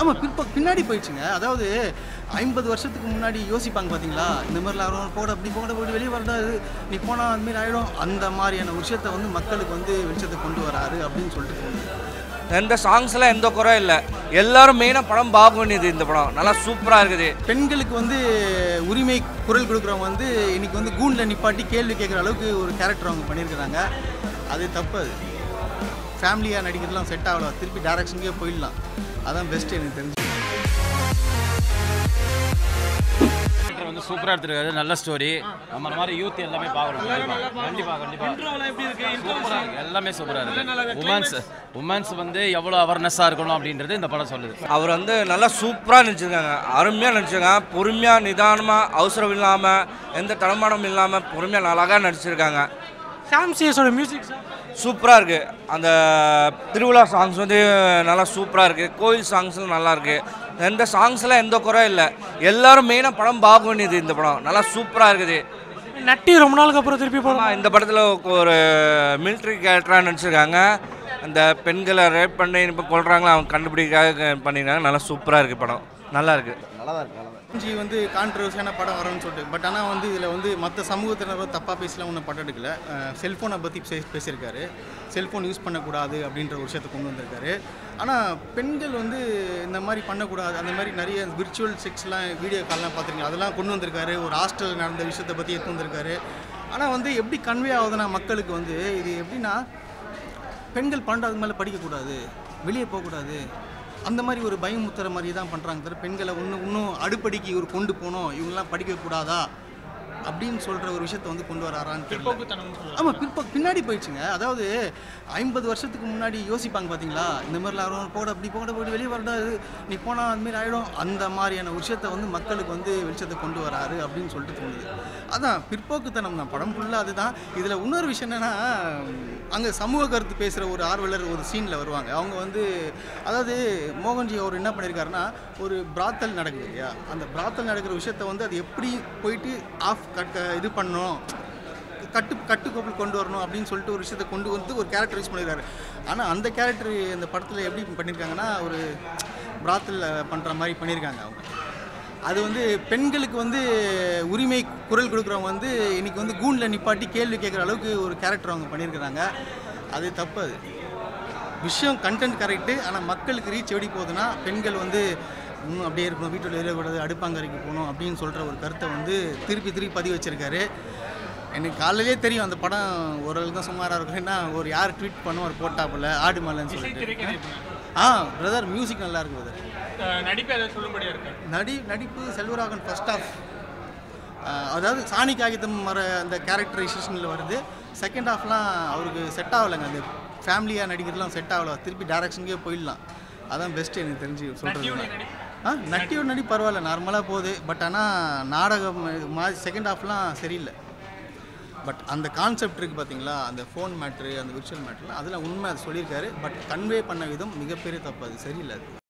ஆமாம் பிற்ப பின்னாடி போயிடுச்சுங்க அதாவது ஐம்பது வருஷத்துக்கு முன்னாடி யோசிப்பாங்க பார்த்தீங்களா இந்த மாதிரிலாம் வரும் போட அப்படி போட போட்டு வெளியே வரக்கூடாது நீ போனால் அந்த மாதிரி ஆகிடும் அந்த மாதிரியான ஒரு விஷயத்தை வந்து மக்களுக்கு வந்து வெளிச்சத்தை கொண்டு வராரு அப்படின்னு சொல்லிட்டு தோணுது எந்த சாங்ஸ்லாம் எந்த குறை இல்லை எல்லாரும் மெயினாக படம் பார்க்க வேண்டியது இந்த படம் நல்லா சூப்பராக இருக்குது பெண்களுக்கு வந்து உரிமை குரல் கொடுக்குறவங்க வந்து இன்னைக்கு வந்து கூண்டில் நிப்பாட்டி கேள்வி கேட்குற அளவுக்கு ஒரு கேரக்டர் அவங்க பண்ணியிருக்கிறாங்க அது தப்பு அது ஃபேமிலியாக நடிக்கிறதுலாம் செட் ஆகல திருப்பி டேரக்ஷனுக்கே போயிடலாம் அதான் பெஸ்ட் எனக்கு தெரிஞ்சு Director வந்து சூப்பராக எடுத்துருக்காரு நல்ல ஸ்டோரி நம்ம மாதிரி யூத் எல்லாமே பார்க்கணும் கண்டிப்பாக கண்டிப்பாக சூப்பராக இருக்கு எல்லாமே சூப்பராக இருக்கு உமன்ஸ் உமன்ஸ் வந்து எவ்வளோ அவேர்னஸாக இருக்கணும் அப்படின்றது இந்த படம் சொல்லுது அவர் வந்து நல்லா சூப்பராக நடிச்சிருக்காங்க அருமையாக நடிச்சிருக்காங்க பொறுமையாக நிதானமாக அவசரம் இல்லாமல் எந்த தடமாடம் இல்லாமல் பொறுமையாக அழகாக நடிச்சிருக்காங்க சாம் சிஎஸோட மியூசிக் சூப்பராக இருக்குது அந்த திருவிழா சாங்ஸ் வந்து நல்லா சூப்பராக இருக்குது கோயில் சாங்ஸ்லாம் நல்லா இருக்குது எந்த சாங்ஸ்லாம் எந்த குறை இல்லை எல்லாரும் மெயினாக படம் பார்க்க வேண்டியது இந்த படம் நல்லா சூப்பராக இருக்குது நட்டி ரொம்ப நாளுக்கு அப்புறம் திருப்பி போகலாம் ஆமா, இந்த படத்தில் ஒரு மிலிட்ரி கேரக்டராக நடிச்சிருக்காங்க அந்த பெண்களை ரேப் பண்ணி இப்போ கொள்றாங்களா அவங்க கண்டுபிடிக்காக பண்ணியிருக்காங்க நல்லா சூப்பராக இருக்குது படம் நல்லா இருக்குது ஜி வந்து கான்ட்ரவர்சியான படம் வரும்னு சொல்லிட்டு பட் ஆனால் வந்து இதில் வந்து மற்ற சமூகத்தினர் வந்து தப்பாக பேசலாம் ஒன்றும் படம் எடுக்கல செல்ஃபோனை பற்றி பே பேசியிருக்காரு செல்ஃபோன் யூஸ் பண்ணக்கூடாது அப்படின்ற ஒரு விஷயத்தை கொண்டு வந்திருக்காரு ஆனால் பெண்கள் வந்து இந்த மாதிரி பண்ணக்கூடாது அந்த மாதிரி நிறைய விர்ச்சுவல் செக்ஸ்லாம் வீடியோ கால்லாம் பார்த்துருக்கீங்க அதெல்லாம் கொண்டு வந்திருக்காரு ஒரு ஹாஸ்டல் நடந்த விஷயத்தை பற்றி எடுத்து வந்திருக்காரு ஆனால் வந்து எப்படி கன்வே ஆகுதுன்னா மக்களுக்கு வந்து இது எப்படின்னா பெண்கள் பன்னெண்டாவது மேலே படிக்கக்கூடாது வெளியே போகக்கூடாது அந்த மாதிரி ஒரு பயமுத்துற மாதிரி தான் பண்ணுறாங்க தவிர பெண்களை இன்னும் இன்னும் அடுப்படிக்கு இவர் கொண்டு போகணும் இவங்கெல்லாம் படிக்கக்கூடாதா அப்படின்னு சொல்கிற ஒரு விஷயத்தை வந்து கொண்டு வராரான்னு தெரியல ஆமாம் பிற்ப பின்னாடி போயிடுச்சுங்க அதாவது ஐம்பது வருஷத்துக்கு முன்னாடி யோசிப்பாங்க பார்த்தீங்களா இந்த மாதிரிலாம் வரும் போட அப்படி போட போட்டு வெளியே வரக்கூடாது நீ போனால் அந்த மாதிரி ஆகிடும் அந்த மாதிரியான ஒரு விஷயத்தை வந்து மக்களுக்கு வந்து வெளிச்சத்தை கொண்டு வராரு அப்படின்னு சொல்லிட்டு தோணுது அதான் பிற்போக்குத்தனம் தான் படம் ஃபுல்லாக அதுதான் இதில் இன்னொரு விஷயம் என்னென்னா அங்கே சமூக கருத்து பேசுகிற ஒரு ஆர்வலர் ஒரு சீனில் வருவாங்க அவங்க வந்து அதாவது மோகன்ஜி அவர் என்ன பண்ணியிருக்காருன்னா ஒரு பிராத்தல் நடக்குது இல்லையா அந்த பிராத்தல் நடக்கிற விஷயத்த வந்து அது எப்படி போயிட்டு ஆஃப் கட் இது பண்ணணும் கட்டு கட்டுக்கோப்பில் கொண்டு வரணும் அப்படின்னு சொல்லிட்டு ஒரு விஷயத்தை கொண்டு வந்து ஒரு கேரக்டர் யூஸ் பண்ணியிருக்காரு ஆனால் அந்த கேரக்டர் இந்த படத்தில் எப்படி பண்ணியிருக்காங்கன்னா ஒரு பிராத்தல் பண்ணுற மாதிரி பண்ணியிருக்காங்க அவங்க அது வந்து பெண்களுக்கு வந்து உரிமை குரல் கொடுக்குறவங்க வந்து இன்னைக்கு வந்து கூண்டில் நிப்பாட்டி கேள்வி கேட்குற அளவுக்கு ஒரு கேரக்டர் அவங்க பண்ணியிருக்கிறாங்க அது தப்பு அது விஷயம் கண்டென்ட் கரெக்டு ஆனால் மக்களுக்கு ரீச் எப்படி போகுதுன்னா பெண்கள் வந்து இன்னும் அப்படியே இருக்கணும் வீட்டில் இருக்கக்கூடாது அடுப்பாங்கரைக்கு போகணும் அப்படின்னு சொல்கிற ஒரு கருத்தை வந்து திருப்பி திருப்பி பதிவு வச்சிருக்காரு எனக்கு காலையிலே தெரியும் அந்த படம் ஓரளவுக்கு தான் சுமாராக இருக்கும் ஏன்னா ஒரு யார் ட்வீட் பண்ணும் ஒரு போட்டாப்புல ஆடு மலைன்னு சொல்லிட்டு ஆ பிரதர் மியூசிக் நல்லா இருக்கு பிரதர் நடிப்பு அதை சொல்லும்படியா இருக்கு நடி நடிப்பு செல்வராகவன் ஃபர்ஸ்ட் ஆஃப் அதாவது சாணி காகிதம் வர அந்த கேரக்டரைசேஷனில் வருது செகண்ட் ஹாஃப்லாம் அவருக்கு செட் ஆகலைங்க அந்த ஃபேமிலியாக நடிக்கிறதுலாம் செட் ஆகல திருப்பி டேரக்ஷனுக்கே போயிடலாம் அதான் பெஸ்ட் எனக்கு தெரிஞ்சு சொல்கிறது ஆ நட்டியோட நடி பரவாயில்ல நார்மலாக போகுது பட் ஆனால் நாடகம் இது மாதிரி செகண்ட் ஹாஃப்லாம் சரியில்லை பட் அந்த கான்செப்ட் இருக்குது பார்த்தீங்களா அந்த ஃபோன் மேட்ரு அந்த விர்ச்சுவல் மேட்ருலாம் அதில் உண்மை அது சொல்லியிருக்காரு பட் கன்வே பண்ண விதம் மிகப்பெரிய தப்பு அது சரியில்லை அது